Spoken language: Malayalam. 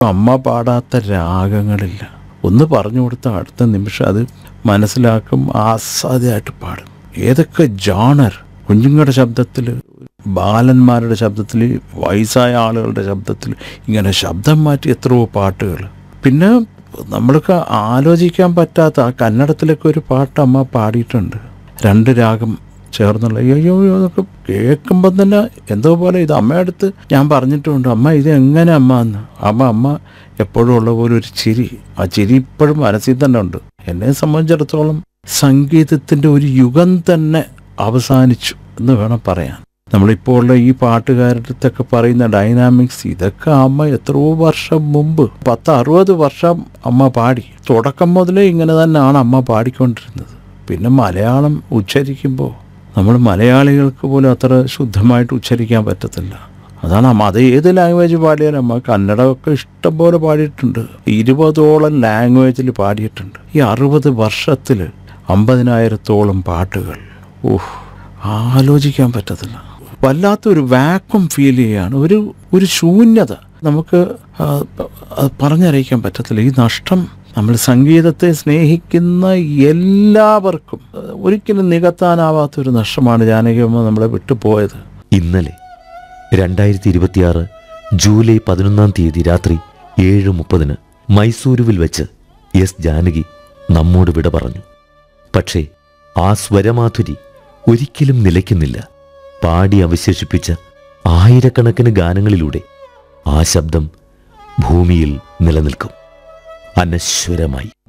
അമ്മ പാടാത്ത രാഗങ്ങളില്ല ഒന്ന് പറഞ്ഞു കൊടുത്ത അടുത്ത നിമിഷം അത് മനസ്സിലാക്കും ആസ്വാദ്യമായിട്ട് പാടും ഏതൊക്കെ ജോണർ കുഞ്ഞുങ്ങളുടെ ശബ്ദത്തിൽ ബാലന്മാരുടെ ശബ്ദത്തിൽ വയസ്സായ ആളുകളുടെ ശബ്ദത്തിൽ ഇങ്ങനെ ശബ്ദം മാറ്റി എത്രയോ പാട്ടുകൾ പിന്നെ നമ്മൾക്ക് ആലോചിക്കാൻ പറ്റാത്ത ആ കന്നഡത്തിലൊക്കെ ഒരു പാട്ട് അമ്മ പാടിയിട്ടുണ്ട് രണ്ട് രാഗം ചേർന്നുള്ള അയ്യോ അയ്യോ അതൊക്കെ കേൾക്കുമ്പം തന്നെ എന്തോ പോലെ ഇത് അമ്മയടുത്ത് ഞാൻ പറഞ്ഞിട്ടുണ്ട് അമ്മ ഇത് എങ്ങനെ അമ്മ എന്ന് അമ്മ അമ്മ എപ്പോഴും ഉള്ള പോലെ ഒരു ചിരി ആ ചിരി ഇപ്പോഴും മനസ്സിൽ തന്നെ ഉണ്ട് എന്നെ സംബന്ധിച്ചിടത്തോളം സംഗീതത്തിൻ്റെ ഒരു യുഗം തന്നെ അവസാനിച്ചു എന്ന് വേണം പറയാൻ നമ്മളിപ്പോൾ ഉള്ള ഈ പാട്ടുകാരുടെ അടുത്തൊക്കെ പറയുന്ന ഡൈനാമിക്സ് ഇതൊക്കെ അമ്മ എത്രയോ വർഷം മുമ്പ് പത്ത് അറുപത് വർഷം അമ്മ പാടി തുടക്കം മുതലേ ഇങ്ങനെ തന്നെയാണ് അമ്മ പാടിക്കൊണ്ടിരുന്നത് പിന്നെ മലയാളം ഉച്ചരിക്കുമ്പോൾ നമ്മൾ മലയാളികൾക്ക് പോലും അത്ര ശുദ്ധമായിട്ട് ഉച്ചരിക്കാൻ പറ്റത്തില്ല അതാണ് അമ്മ അത് ഏത് ലാംഗ്വേജ് പാടിയാലും അമ്മ കന്നഡമൊക്കെ ഇഷ്ടംപോലെ പാടിയിട്ടുണ്ട് ഇരുപതോളം ലാംഗ്വേജിൽ പാടിയിട്ടുണ്ട് ഈ അറുപത് വർഷത്തിൽ അമ്പതിനായിരത്തോളം പാട്ടുകൾ ഓഹ് ആലോചിക്കാൻ പറ്റത്തില്ല വല്ലാത്തൊരു വാക്വം ഫീൽ ചെയ്യുകയാണ് ഒരു ഒരു ശൂന്യത നമുക്ക് ആ, അത് പറഞ്ഞറിയിക്കാൻ പറ്റത്തില്ല ഈ നഷ്ടം നമ്മൾ സംഗീതത്തെ സ്നേഹിക്കുന്ന എല്ലാവർക്കും ആ, ഒരിക്കലും നികത്താനാവാത്തൊരു നഷ്ടമാണ് ജാനകിയമ്മ നമ്മളെ വിട്ടുപോയത് ഇന്നലെ രണ്ടായിരത്തി ഇരുപത്തിയാറ് ജൂലൈ പതിനൊന്നാം തീയതി രാത്രി ഏഴ് മുപ്പതിന് മൈസൂരുവിൽ വെച്ച് എസ് ജാനകി നമ്മോട് വിട പറഞ്ഞു പക്ഷേ ആ സ്വരമാധുരി ഒരിക്കലും നിലയ്ക്കുന്നില്ല പാടി അവശേഷിപ്പിച്ച ആയിരക്കണക്കിന് ഗാനങ്ങളിലൂടെ ആ ശബ്ദം ഭൂമിയിൽ നിലനിൽക്കും അനശ്വരമായി